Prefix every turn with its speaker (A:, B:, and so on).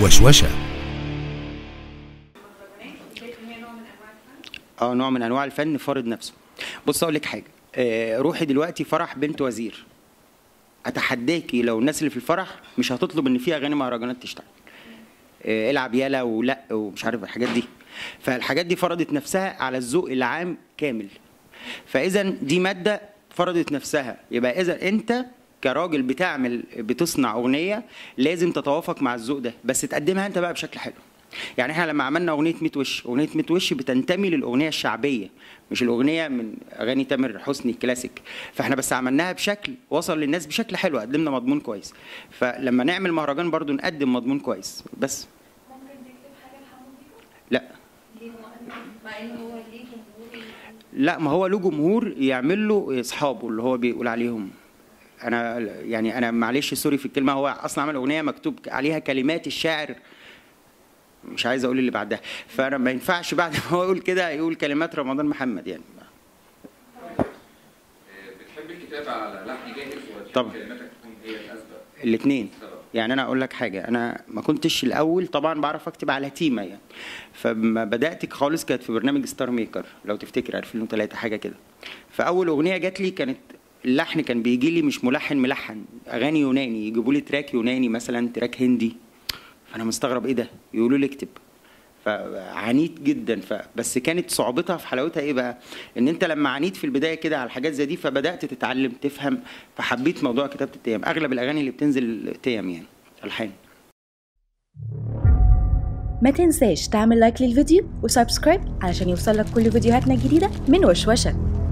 A: وشوشة
B: اه نوع من انواع الفن فرض نفسه بص اقول لك حاجه آه، روحي دلوقتي فرح بنت وزير اتحداكي لو الناس اللي في الفرح مش هتطلب ان في اغاني مهرجانات تشتغل آه، العب يالا ولا ومش عارف الحاجات دي فالحاجات دي فرضت نفسها على الذوق العام كامل فاذا دي ماده فرضت نفسها يبقى اذا انت كراجل بتعمل بتصنع اغنيه لازم تتوافق مع الذوق ده بس تقدمها انت بقى بشكل حلو يعني احنا لما عملنا اغنيه 100 وش اغنيه 100 وش بتنتمي للاغنيه الشعبيه مش الاغنيه من اغاني تامر حسني الكلاسيك فاحنا بس عملناها بشكل وصل للناس بشكل حلو قدمنا مضمون كويس فلما نعمل مهرجان برضو نقدم مضمون كويس بس
C: ممكن تكتب حاجه لحمو بيكا
B: لا
C: ليه هو- مع انه هو ليه جمهور
B: لا ما هو له جمهور يعمل له اصحابه اللي هو بيقول عليهم انا يعني انا معلش سوري في الكلمه هو اصلا عمل اغنيه مكتوب عليها كلمات الشاعر مش عايز اقول اللي بعدها فانا ما ينفعش بعد ما هو يقول كده يقول كلمات رمضان محمد يعني
D: بتحب الكتابة على لحن جاهز ولا بتحب
B: طبعا.
D: كلماتك تكون هي الأسبق؟
B: الاثنين
D: سبب.
B: يعني انا اقول لك حاجه انا ما كنتش الاول طبعا بعرف اكتب على تيمه يعني فما بدات خالص كانت في برنامج ستار ميكر لو تفتكر 2003 حاجه كده فاول اغنيه جات لي كانت اللحن كان بيجي لي مش ملحن ملحن اغاني يوناني يجيبوا لي تراك يوناني مثلا تراك هندي فانا مستغرب ايه ده يقولوا لي اكتب فعانيت جدا ف... بس كانت صعوبتها في حلاوتها ايه بقى ان انت لما عانيت في البدايه كده على الحاجات زي دي فبدات تتعلم تفهم فحبيت موضوع كتابه التيم اغلب الاغاني اللي بتنزل تيم يعني الحان
E: ما تنساش تعمل لايك للفيديو وسبسكرايب علشان يوصلك كل فيديوهاتنا الجديدة من وشوشة